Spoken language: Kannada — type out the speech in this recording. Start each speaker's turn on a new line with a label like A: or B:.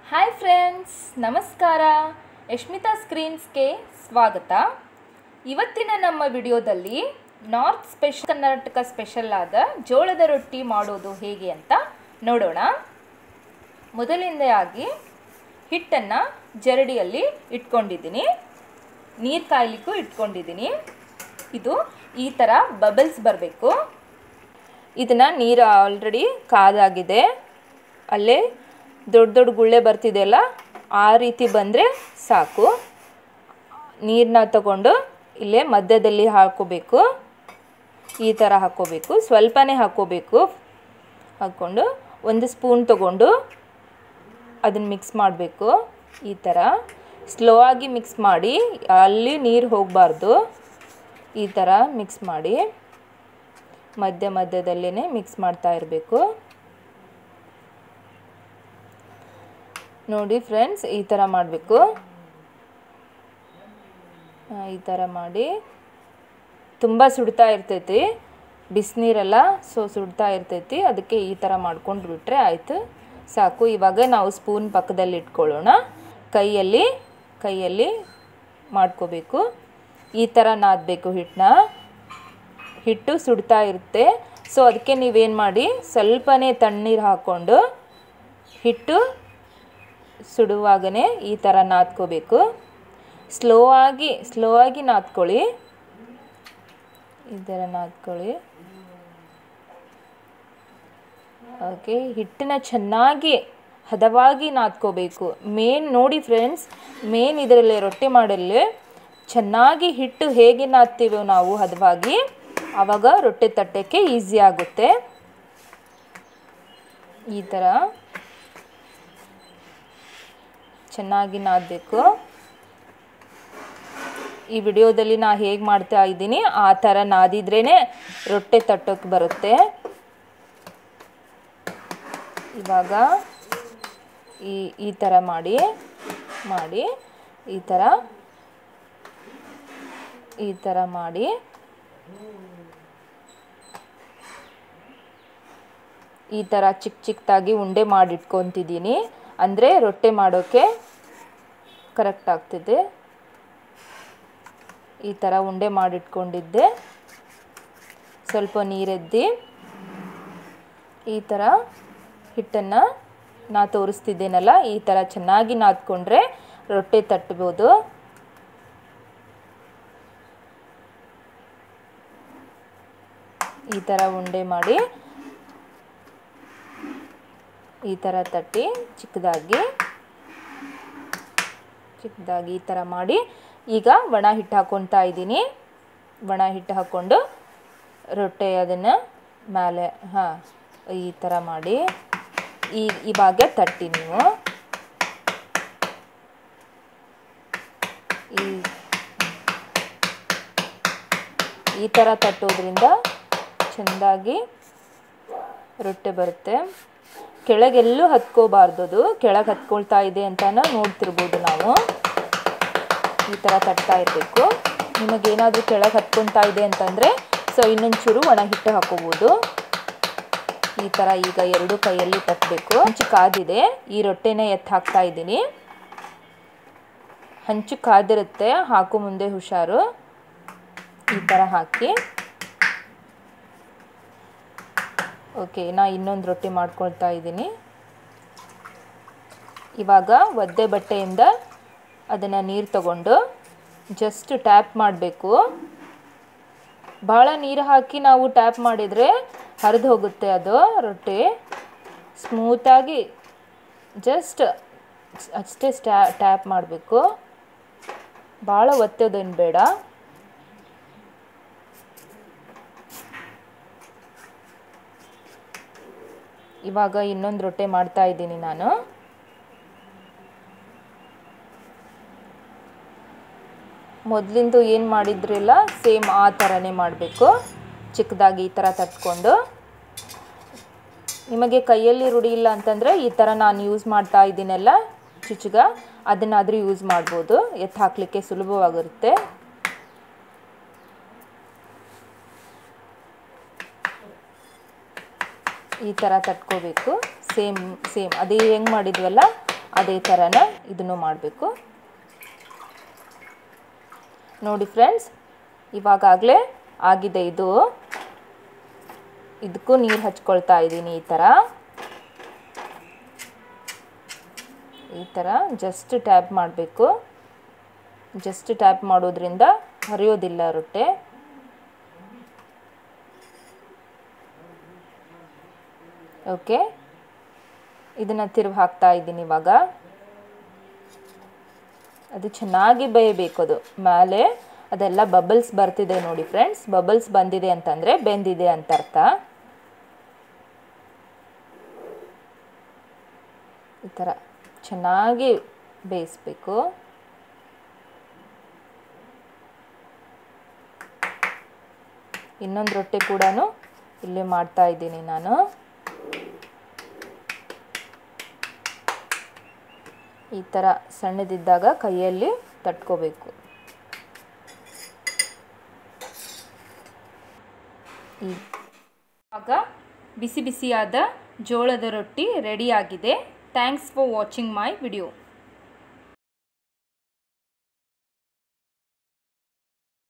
A: ಹಾಯ್ ಫ್ರೆಂಡ್ಸ್ ನಮಸ್ಕಾರ ಯಶ್ಮಿತಾ ಸ್ಕ್ರೀನ್ಸ್ಗೆ ಸ್ವಾಗತ ಇವತ್ತಿನ ನಮ್ಮ ವಿಡಿಯೋದಲ್ಲಿ ನಾರ್ತ್ ಸ್ಪೆಷಲ್ ಕರ್ನಾಟಕ ಸ್ಪೆಷಲ್ ಆದ ಜೋಳದ ರೊಟ್ಟಿ ಮಾಡೋದು ಹೇಗೆ ಅಂತ ನೋಡೋಣ ಮೊದಲಿಂದಾಗಿ ಹಿಟ್ಟನ್ನು ಜರಡಿಯಲ್ಲಿ ಇಟ್ಕೊಂಡಿದ್ದೀನಿ ನೀರು ಕಾಯ್ಲಿಕ್ಕೂ ಇಟ್ಕೊಂಡಿದ್ದೀನಿ ಇದು ಈ ಥರ ಬಬಲ್ಸ್ ಬರಬೇಕು ಇದನ್ನು ನೀರು ಆಲ್ರೆಡಿ ಕಾದಾಗಿದೆ ಅಲ್ಲೇ ದೊಡ್ಡ ದೊಡ್ಡ ಗುಳ್ಳೆ ಬರ್ತಿದೆಯಲ್ಲ ಆ ರೀತಿ ಬಂದರೆ ಸಾಕು ನೀರನ್ನ ತಗೊಂಡು ಇಲ್ಲೇ ಮಧ್ಯದಲ್ಲಿ ಹಾಕೋಬೇಕು ಈ ಥರ ಹಾಕ್ಕೋಬೇಕು ಸ್ವಲ್ಪನೇ ಹಾಕ್ಕೋಬೇಕು ಹಾಕ್ಕೊಂಡು ಒಂದು ಸ್ಪೂನ್ ತಗೊಂಡು ಅದನ್ನು ಮಿಕ್ಸ್ ಮಾಡಬೇಕು ಈ ಥರ ಸ್ಲೋ ಆಗಿ ಮಿಕ್ಸ್ ಮಾಡಿ ಅಲ್ಲಿ ನೀರು ಹೋಗಬಾರ್ದು ಈ ಥರ ಮಿಕ್ಸ್ ಮಾಡಿ ಮಧ್ಯ ಮಧ್ಯದಲ್ಲೇ ಮಿಕ್ಸ್ ಮಾಡ್ತಾ ಇರಬೇಕು ನೋಡಿ ಫ್ರೆಂಡ್ಸ್ ಈ ಥರ ಮಾಡಬೇಕು ಈ ಥರ ಮಾಡಿ ತುಂಬ ಸುಡ್ತಾ ಇರ್ತೈತಿ ಬಿಸಿನೀರೆಲ್ಲ ಸೊ ಸುಡ್ತಾ ಇರ್ತೈತಿ ಅದಕ್ಕೆ ಈ ಥರ ಮಾಡ್ಕೊಂಡು ಬಿಟ್ಟರೆ ಆಯಿತು ಸಾಕು ಇವಾಗ ನಾವು ಸ್ಪೂನ್ ಪಕ್ಕದಲ್ಲಿ ಇಟ್ಕೊಳ್ಳೋಣ ಕೈಯಲ್ಲಿ ಕೈಯಲ್ಲಿ ಮಾಡ್ಕೋಬೇಕು ಈ ಥರ ನಾದಬೇಕು ಹಿಟ್ಟನ್ನ ಹಿಟ್ಟು ಸುಡ್ತಾ ಇರುತ್ತೆ ಸೊ ಅದಕ್ಕೆ ನೀವೇನು ಮಾಡಿ ಸ್ವಲ್ಪನೇ ತಣ್ಣೀರು ಹಾಕ್ಕೊಂಡು ಹಿಟ್ಟು ಸುಡುವಾಗನೇ ಈ ಥರ ನಾದ್ಕೋಬೇಕು ಸ್ಲೋ ಆಗಿ ಸ್ಲೋ ಆಗಿ ನಾದ್ಕೊಳ್ಳಿ ಈ ಥರ ನಾದ್ಕೊಳ್ಳಿ ಓಕೆ ಹಿಟ್ಟನ್ನ ಚೆನ್ನಾಗಿ ಹದವಾಗಿ ನಾದ್ಕೋಬೇಕು ಮೇನ್ ನೋಡಿ ಫ್ರೆಂಡ್ಸ್ ಮೇನ್ ಇದರಲ್ಲಿ ರೊಟ್ಟಿ ಮಾಡಲ್ಲಿ ಚೆನ್ನಾಗಿ ಹಿಟ್ಟು ಹೇಗೆ ನಾದ್ತೀವೋ ನಾವು ಹದವಾಗಿ ಆವಾಗ ರೊಟ್ಟಿ ತಟ್ಟಕ್ಕೆ ಈಸಿ ಆಗುತ್ತೆ ಈ ಥರ ಚೆನ್ನಾಗಿ ನಾದಬೇಕು ಈ ವಿಡಿಯೋದಲ್ಲಿ ನಾ ಹೇಗೆ ಮಾಡ್ತಾ ಇದ್ದೀನಿ ಆ ಥರ ನಾದಿದ್ರೇ ರೊಟ್ಟೆ ತಟ್ಟೋಕ್ಕೆ ಬರುತ್ತೆ ಇವಾಗ ಈ ಈ ಥರ ಮಾಡಿ ಮಾಡಿ ಈ ಥರ ಈ ಥರ ಮಾಡಿ ಈ ಥರ ಚಿಕ್ಕ ಚಿಕ್ಕದಾಗಿ ಉಂಡೆ ಮಾಡಿಟ್ಕೊತಿದ್ದೀನಿ ಅಂದರೆ ರೊಟ್ಟೆ ಮಾಡೋಕ್ಕೆ ಕರೆಕ್ಟ್ ಆಗ್ತಿದೆ ಈ ಥರ ಉಂಡೆ ಮಾಡಿಟ್ಕೊಂಡಿದ್ದೆ ಸ್ವಲ್ಪ ನೀರೆದ್ದಿ ಈ ಥರ ಹಿಟ್ಟನ್ನು ನಾ ತೋರಿಸ್ತಿದ್ದೇನಲ್ಲ ಈ ಥರ ಚೆನ್ನಾಗಿ ನಾದ್ಕೊಂಡ್ರೆ ರೊಟ್ಟೆ ತಟ್ಬೋದು ಈ ಥರ ಉಂಡೆ ಮಾಡಿ ಈ ಥರ ತಟ್ಟಿ ಚಿಕ್ಕದಾಗಿ ಚಿಕ್ಕದಾಗಿ ಈ ಥರ ಮಾಡಿ ಈಗ ಒಣ ಹಿಟ್ಟು ಹಾಕ್ಕೊತಾ ಇದ್ದೀನಿ ಒಣ ಹಿಟ್ಟು ಹಾಕ್ಕೊಂಡು ರೊಟ್ಟೆ ಅದನ್ನು ಮೇಲೆ ಹಾಂ ಈ ಥರ ಮಾಡಿ ಈ ಇವಾಗ ತಟ್ಟಿ ನೀವು ಈ ಈ ಥರ ತಟ್ಟೋದ್ರಿಂದ ಚೆಂದಾಗಿ ರೊಟ್ಟೆ ಬರುತ್ತೆ ಕೆಳಗೆಲ್ಲೂ ಹತ್ಕೋಬಾರ್ದು ಅದು ಕೆಳಗೆ ಹತ್ಕೊಳ್ತಾ ಇದೆ ಅಂತ ನೋಡ್ತಿರ್ಬೋದು ನಾವು ಈ ಥರ ತಟ್ತಾ ಇರಬೇಕು ನಿಮಗೇನಾದರೂ ಕೆಳಗೆ ಹತ್ಕೊಳ್ತಾ ಇದೆ ಅಂತಂದರೆ ಸೊ ಇನ್ನೊಂದು ಚೂರು ಒಣ ಹಿಟ್ಟು ಹಾಕೋಬೋದು ಈ ಥರ ಈಗ ಎರಡು ಕೈಯಲ್ಲಿ ತಟ್ಟಬೇಕು ಹಂಚು ಕಾದಿದೆ ಈ ರೊಟ್ಟೆನೇ ಎತ್ತು ಹಾಕ್ತಾ ಇದ್ದೀನಿ ಹಂಚು ಕಾದಿರುತ್ತೆ ಹಾಕು ಮುಂದೆ ಹುಷಾರು ಈ ಥರ ಹಾಕಿ ಓಕೆ ನಾ ಇನ್ನೊಂದು ರೊಟ್ಟಿ ಮಾಡ್ಕೊಳ್ತಾ ಇದ್ದೀನಿ ಇವಾಗ ಒದ್ದೆ ಬಟ್ಟೆಯಿಂದ ಅದನ್ನು ನೀರು ತಗೊಂಡು ಜಸ್ಟ್ ಟ್ಯಾಪ್ ಮಾಡಬೇಕು ಭಾಳ ನೀರು ಹಾಕಿ ನಾವು ಟ್ಯಾಪ್ ಮಾಡಿದರೆ ಹರಿದು ಹೋಗುತ್ತೆ ಅದು ರೊಟ್ಟಿ ಸ್ಮೂತಾಗಿ ಜಸ್ಟ್ ಅಷ್ಟೇ ಸ್ಟ್ಯಾ ಟ್ಯಾಪ್ ಮಾಡಬೇಕು ಭಾಳ ಒತ್ತೋದೇನು ಬೇಡ ಇವಾಗ ಇನ್ನೊಂದು ರೊಟ್ಟೆ ಮಾಡ್ತಾ ಇದ್ದೀನಿ ನಾನು ಮೊದಲಿಂದು ಏನು ಮಾಡಿದ್ರಿಲ್ಲ ಸೇಮ್ ಆ ಥರನೇ ಮಾಡಬೇಕು ಚಿಕ್ಕದಾಗಿ ಈ ಥರ ತಟ್ಕೊಂಡು ನಿಮಗೆ ಕೈಯಲ್ಲಿ ರೂಢಿ ಇಲ್ಲ ಅಂತಂದರೆ ಈ ಥರ ನಾನು ಯೂಸ್ ಮಾಡ್ತಾ ಇದ್ದೀನಲ್ಲ ಚುಚ್ಚುಗ ಅದನ್ನಾದರೂ ಯೂಸ್ ಮಾಡ್ಬೋದು ಎತ್ತು ಹಾಕಲಿಕ್ಕೆ ಸುಲಭವಾಗಿರುತ್ತೆ ಈ ಥರ ತಟ್ಕೋಬೇಕು ಸೇಮ್ ಸೇಮ್ ಅದೇ ಹೆಂಗೆ ಮಾಡಿದ್ವಲ್ಲ ಅದೇ ಥರನ ಇದನ್ನು ಮಾಡಬೇಕು ನೋಡಿ ಫ್ರೆಂಡ್ಸ್ ಇವಾಗಲೇ ಆಗಿದೆ ಇದು ಇದಕ್ಕೂ ನೀರು ಹಚ್ಕೊಳ್ತಾ ಇದ್ದೀನಿ ಈ ಥರ ಈ ಥರ ಜಸ್ಟ್ ಟ್ಯಾಪ್ ಮಾಡಬೇಕು ಜಸ್ಟ್ ಟ್ಯಾಪ್ ಮಾಡೋದ್ರಿಂದ ಹರಿಯೋದಿಲ್ಲ ರೊಟ್ಟೆ ಓಕೆ ಇದನ್ನು ತಿರುಗಿ ಹಾಕ್ತಾ ಇದ್ದೀನಿ ಇವಾಗ ಅದು ಚೆನ್ನಾಗಿ ಬೇಯಬೇಕು ಅದು ಮೇಲೆ ಅದೆಲ್ಲ ಬಬಲ್ಸ್ ಬರ್ತಿದೆ ನೋಡಿ ಫ್ರೆಂಡ್ಸ್ ಬಬಲ್ಸ್ ಬಂದಿದೆ ಅಂತಂದರೆ ಬೆಂದಿದೆ ಅಂತ ಅರ್ಥ ಈ ಥರ ಚೆನ್ನಾಗಿ ಬೇಯಿಸ್ಬೇಕು ಇನ್ನೊಂದು ರೊಟ್ಟೆ ಕೂಡ ಇಲ್ಲೇ ಮಾಡ್ತಾ ಇದ್ದೀನಿ ನಾನು ಈ ಥರ ಸಣ್ಣದಿದ್ದಾಗ ಕೈಯಲ್ಲಿ ತಟ್ಕೋಬೇಕು ಆಗ ಬಿಸಿ ಬಿಸಿಯಾದ ಜೋಳದ ರೊಟ್ಟಿ ರೆಡಿಯಾಗಿದೆ thanks for watching my video